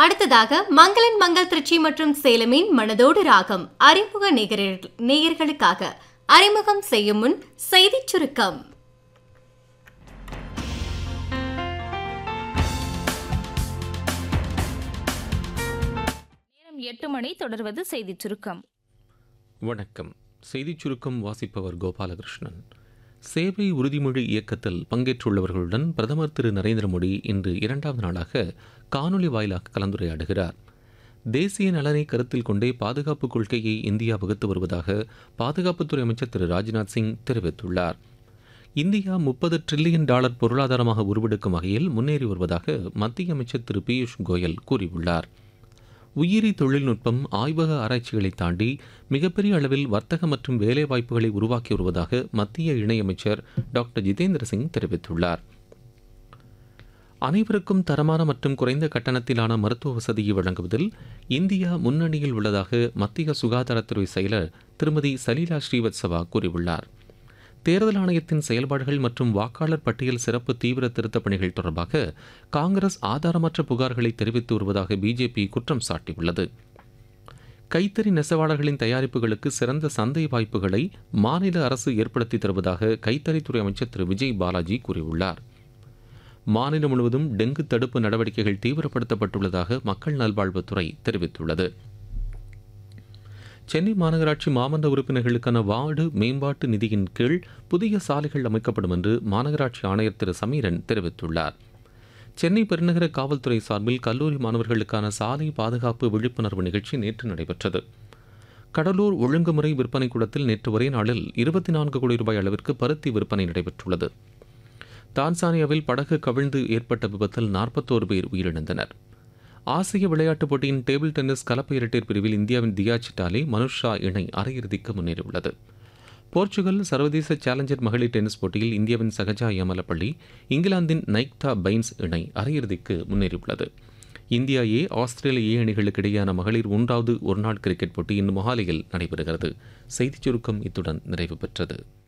அடுத்ததாக மங்களன் மங்கள் திருச்சி மற்றும் சேலமின் மனதோடு ராகம் அறிமுக நேயர்கள்- நேயர்களுக்காக அறிமுகம் செய்யும் முன் செய்திச் சுருக்கம் நேரம் எட்டு மணி தொடர்வது செய்திச் சுருக்கம் வணக்கம் செய்திச் சுருக்கம் வாசிப்பவர் கோபாலகிருஷ்ணன் சேவை உறுதிமொழி இயக்கத்தில் பங்கேற்றுள்ளவர்களுடன் பிரதமர் திரு நரேந்திர மோடி இன்று இரண்டாவது நாளாக காணொலி வாயிலாக கலந்துரையாடுகிறார் தேசிய நலனை கருத்தில் கொண்டே பாதுகாப்பு கொள்கையை இந்தியா வகுத்து வருவதாக பாதுகாப்புத்துறை அமைச்சர் திரு ராஜ்நாத் சிங் தெரிவித்துள்ளார் இந்தியா முப்பது டிரில்லியன் டாலர் பொருளாதாரமாக உருவெடுக்கும் வகையில் முன்னேறி வருவதாக மத்திய அமைச்சர் திரு பியூஷ் கோயல் கூறியுள்ளார் உயிரி தொழில்நுட்பம் ஆய்வக ஆராய்ச்சிகளை தாண்டி மிகப்பெரிய அளவில் வர்த்தக மற்றும் வேலைவாய்ப்புகளை உருவாக்கி வருவதாக மத்திய இணையமைச்சர் டாக்டர் ஜிதேந்திர சிங் தெரிவித்துள்ளார் அனைவருக்கும் தரமான மற்றும் குறைந்த கட்டணத்திலான மருத்துவ வசதியை வழங்குவதில் இந்தியா முன்னணியில் உள்ளதாக மத்திய சுகாதாரத்துறை செயலர் திருமதி சலீலா ஸ்ரீவத்சவா கூறியுள்ளார் தேர்தல் ஆணையத்தின் செயல்பாடுகள் மற்றும் வாக்காளர் பட்டியல் சிறப்பு தீவிர திருத்தப் பணிகள் தொடர்பாக காங்கிரஸ் ஆதாரமற்ற புகார்களை தெரிவித்து வருவதாக பிஜேபி குற்றம் சாட்டியுள்ளது கைத்தறி நெசவாளர்களின் தயாரிப்புகளுக்கு சிறந்த சந்தை வாய்ப்புகளை மாநில அரசு ஏற்படுத்தி தருவதாக கைத்தறித்துறை அமைச்சர் திரு விஜய் பாலாஜி கூறியுள்ளார் மாநிலம் முழுவதும் டெங்கு தடுப்பு நடவடிக்கைகள் தீவிரப்படுத்தப்பட்டுள்ளதாக மக்கள் நல்வாழ்வுத்துறை தெரிவித்துள்ளது சென்னை மாநகராட்சி மாமன்ற உறுப்பினர்களுக்கான வார்டு மேம்பாட்டு நிதியின் கீழ் புதிய சாலைகள் அமைக்கப்படும் என்று மாநகராட்சி ஆணையர் திரு சமீரன் தெரிவித்துள்ளார் சென்னை பெருநகர காவல்துறை சார்பில் கல்லூரி மாணவர்களுக்கான சாலை பாதுகாப்பு விழிப்புணர்வு நிகழ்ச்சி நேற்று நடைபெற்றது கடலூர் ஒழுங்குமுறை விற்பனை கூடத்தில் நேற்று ஒரே நாளில் இருபத்தி நான்கு கோடி ரூபாய் அளவிற்கு பருத்தி விற்பனை நடைபெற்றுள்ளது தான்சானியாவில் படகு கவிழ்ந்து ஏற்பட்ட விபத்தில் நாற்பத்தோரு பேர் உயிரிழந்தனர் ஆசிய விளையாட்டுப் போட்டியின் டேபிள் டென்னிஸ் கலப்பு இரட்டையர் பிரிவில் இந்தியாவின் தியா சிட்டாலே மனுஷ் ஷா இணை அரையிறுதிக்கு முன்னேறியுள்ளது போர்ச்சுகல் சர்வதேச சேலஞ்சர் மகளிர் டென்னிஸ் போட்டியில் இந்தியாவின் சகஜா யமலப்பள்ளி இங்கிலாந்தின் நைக்தா பைன்ஸ் இணை அரையிறுதிக்கு முன்னேறியுள்ளது இந்தியா ஏ ஆஸ்திரேலிய ஏ அணிகளுக்கு இடையேயான மகளிர் மூன்றாவது ஒருநாள் கிரிக்கெட் போட்டி இன்று மொஹாலியில் நடைபெறுகிறது செய்திச் சுருக்கம் இத்துடன் நிறைவு பெற்றது